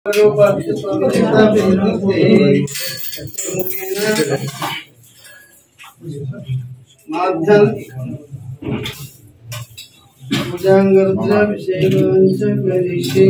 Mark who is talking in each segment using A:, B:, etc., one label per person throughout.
A: ಭುಜಾಂಗರುದ್ರಾಭಿಷೇಕಾಂಚ ಕರಿಷೇ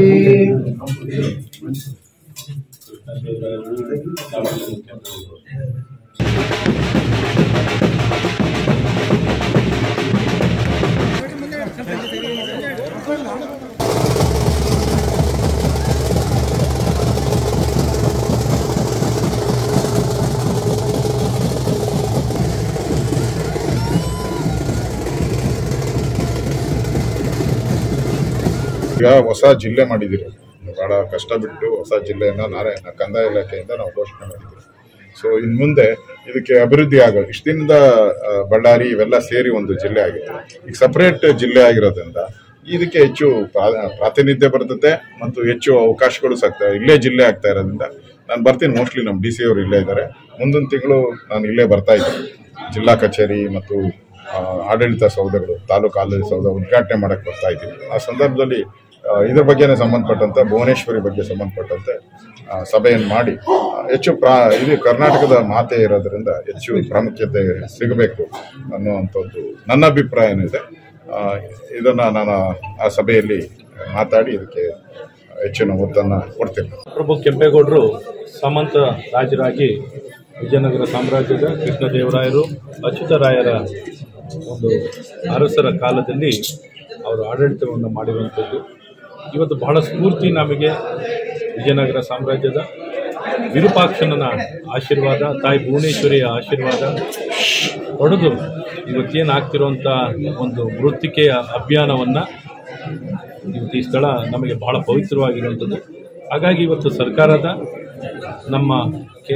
B: ಈಗ ಹೊಸ ಜಿಲ್ಲೆ ಮಾಡಿದ್ದೀರಿ ಬಹಳ ಕಷ್ಟ ಬಿಟ್ಟು ಹೊಸ ಜಿಲ್ಲೆಯನ್ನ ನಾಳೆ ಕಂದಾಯ ಇಲಾಖೆಯಿಂದ ನಾವು ಘೋಷಣೆ ಮಾಡಿದ್ದೀವಿ ಸೊ ಇನ್ನು ಮುಂದೆ ಇದಕ್ಕೆ ಅಭಿವೃದ್ಧಿ ಆಗೋದು ಇಷ್ಟು ದಿನದ ಆ, ಬಳ್ಳಾರಿ ಇವೆಲ್ಲ ಸೇರಿ ಒಂದು ಜಿಲ್ಲೆ ಆಗಿತ್ತು ಈಗ ಸಪರೇಟ್ ಜಿಲ್ಲೆ ಆಗಿರೋದ್ರಿಂದ ಇದಕ್ಕೆ ಹೆಚ್ಚು ಪ್ರಾ- ಪ್ರಾತಿನಿಧ್ಯ ಬರ್ತದೆ ಮತ್ತು ಹೆಚ್ಚು ಅವಕಾಶಗಳು ಸಾಕ್ತಾ ಇಲ್ಲೇ ಜಿಲ್ಲೆ ಆಗ್ತಾ ಇರೋದ್ರಿಂದ ನಾನು ಬರ್ತೀನಿ ಮೋಸ್ಟ್ಲಿ ನಮ್ಮ ಡಿ ಸಿ ಅವರು ಇಲ್ಲೇ ಇದ್ದಾರೆ ಮುಂದಿನ ತಿಂಗಳು ನಾನು ಇಲ್ಲೇ ಬರ್ತಾ ಇದ್ದೀನಿ ಜಿಲ್ಲಾ ಕಚೇರಿ ಮತ್ತು ಆ, ಆಡಳಿತ ಸೌಧಗಳು ತಾಲೂಕು ಆಡಳಿತ ಸೌಧ ಉದ್ಘಾಟನೆ ಮಾಡಕ್ಕೆ ಬರ್ತಾ ಇದ್ದೀನಿ ಆ ಸಂದರ್ಭದಲ್ಲಿ ಆ, ಇದ್ರ ಬಗ್ಗೆನೇ ಸಂಬಂಧಪಟ್ಟಂತೆ ಭುವನೇಶ್ವರಿ ಬಗ್ಗೆ ಸಂಬಂಧಪಟ್ಟಂತೆ ಆ, ಸಭೆಯನ್ನು ಮಾಡಿ ಆ, ಹೆಚ್ಚು ಪ್ರಾ ಇದು ಕರ್ನಾಟಕದ ಮಾತೆ ಇರೋದ್ರಿಂದ ಹೆಚ್ಚು ಪ್ರಾಮುಖ್ಯತೆ ಸಿಗಬೇಕು ಅನ್ನುವಂಥದ್ದು ನನ್ನ ಅಭಿಪ್ರಾಯ ಏನಿದೆ ಆ, ಇದನ್ನ ನಾನು ಆ ಸಭೆಯಲ್ಲಿ ಮಾತಾಡಿ ಇದಕ್ಕೆ ಹೆಚ್ಚಿನ ಒತ್ತನ್ನು ಕೊಡ್ತೀನಿ
C: ಪ್ರಭು ಕೆಂಪೇಗೌಡರು ಸಾಮಂತ ರಾಜರಾಗಿ ವಿಜಯನಗರ ಸಾಮ್ರಾಜ್ಯದ ಕೃಷ್ಣದೇವರಾಯರು ಅಚ್ಯುತರಾಯರ ಒಂದು ಅರಸರ ಕಾಲದಲ್ಲಿ ಅವರು ಆಡಳಿತವನ್ನು ಮಾಡಿರುವಂಥದ್ದು ಇವತ್ತು ಬಹಳ ಸ್ಫೂರ್ತಿ ನಮಗೆ ವಿಜಯನಗರ ಸಾಮ್ರಾಜ್ಯದ ವಿರೂಪಾಕ್ಷಣನ ಆಶೀರ್ವಾದ ತಾಯಿ ಭುವನೇಶ್ವರಿಯ ಆಶೀರ್ವಾದ ಪಡೆದು ಇವತ್ತೇನಾಗ್ತಿರುವಂಥ ಒಂದು ವೃತ್ತಿಕೆಯ ಅಭಿಯಾನವನ್ನು ಇವತ್ತು ಈ ಸ್ಥಳ ನಮಗೆ ಬಹಳ ಪವಿತ್ರವಾಗಿರುವಂಥದ್ದು ಹಾಗಾಗಿ ಇವತ್ತು ಸರ್ಕಾರದ ನಮ್ಮ ಕೆ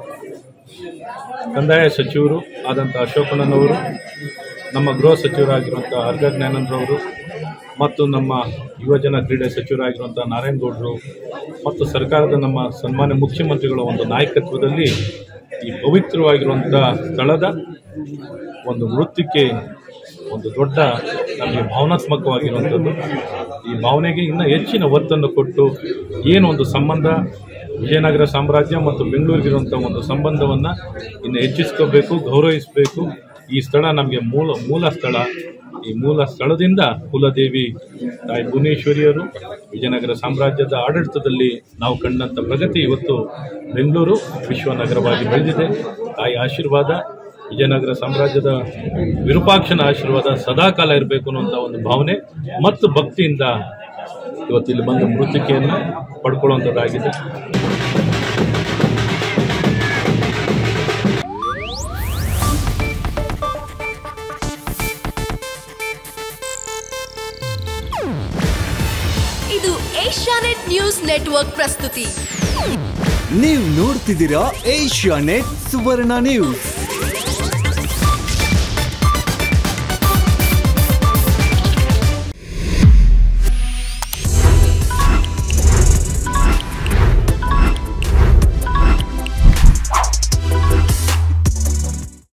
C: ಕಂದಾಯ ಸಚಿವರು ಆದಂಥ ಅಶೋಕಣ್ಣನವರು ನಮ್ಮ ಗೃಹ ಸಚಿವರಾಗಿರುವಂಥ ಅರ್ಗ ಜ್ಞಾನಂದ್ರವರು ಮತ್ತು ನಮ್ಮ ಯುವಜನ ಕ್ರೀಡೆ ಸಚಿವರಾಗಿರುವಂಥ ನಾರಾಯಣಗೌಡರು ಮತ್ತು ಸರ್ಕಾರದ ನಮ್ಮ ಸನ್ಮಾನ್ಯ ಮುಖ್ಯಮಂತ್ರಿಗಳ ಒಂದು ನಾಯಕತ್ವದಲ್ಲಿ ಈ ಪವಿತ್ರವಾಗಿರುವಂಥ ಸ್ಥಳದ ಒಂದು ವೃತ್ತಿಗೆ ಒಂದು ದೊಡ್ಡ ನಮಗೆ ಭಾವನಾತ್ಮಕವಾಗಿರುವಂಥದ್ದು ಈ ಭಾವನೆಗೆ ಇನ್ನೂ ಹೆಚ್ಚಿನ ಒತ್ತನ್ನು ಕೊಟ್ಟು ಏನು ಒಂದು ಸಂಬಂಧ ವಿಜಯನಗರ ಸಾಮ್ರಾಜ್ಯ ಮತ್ತು ಬೆಂಗಳೂರಿಗಿರುವಂಥ ಒಂದು ಸಂಬಂಧವನ್ನು ಇನ್ನು ಹೆಚ್ಚಿಸ್ಕೋಬೇಕು ಗೌರವಿಸಬೇಕು ಈ ಸ್ಥಳ ನಮಗೆ ಮೂಲ ಮೂಲ ಸ್ಥಳ ಈ ಮೂಲ ಸ್ಥಳದಿಂದ ಕುಲದೇವಿ ತಾಯಿ ಭುವನೇಶ್ವರಿಯರು ವಿಜಯನಗರ ಸಾಮ್ರಾಜ್ಯದ ಆಡಳಿತದಲ್ಲಿ ನಾವು ಕಂಡಂಥ ಪ್ರಗತಿ ಇವತ್ತು ಬೆಂಗಳೂರು ವಿಶ್ವ ನಗರವಾಗಿ ಬೆಳೆದಿದೆ ತಾಯಿ ಆಶೀರ್ವಾದ ವಿಜಯನಗರ ಸಾಮ್ರಾಜ್ಯದ ವಿರೂಪಾಕ್ಷನ ಆಶೀರ್ವಾದ ಸದಾಕಾಲ ಇರಬೇಕು ಅನ್ನುವಂಥ ಒಂದು ಭಾವನೆ ಮತ್ತು ಭಕ್ತಿಯಿಂದ ಇವತ್ತು ಇಲ್ಲಿ ಬಂದು ಮೃತಿಕೆಯನ್ನು ಪಡ್ಕೊಳ್ಳುವಂಥದ್ದಾಗಿದೆ
D: ಇದು ಏಷ್ಯಾನೆಟ್ ನ್ಯೂಸ್ ನೆಟ್ವರ್ಕ್ ಪ್ರಸ್ತುತಿ
E: ನೀವು ನೋಡ್ತಿದ್ದೀರಾ ಏಷ್ಯಾ ನೆಟ್ ಸುವರ್ಣ ನ್ಯೂಸ್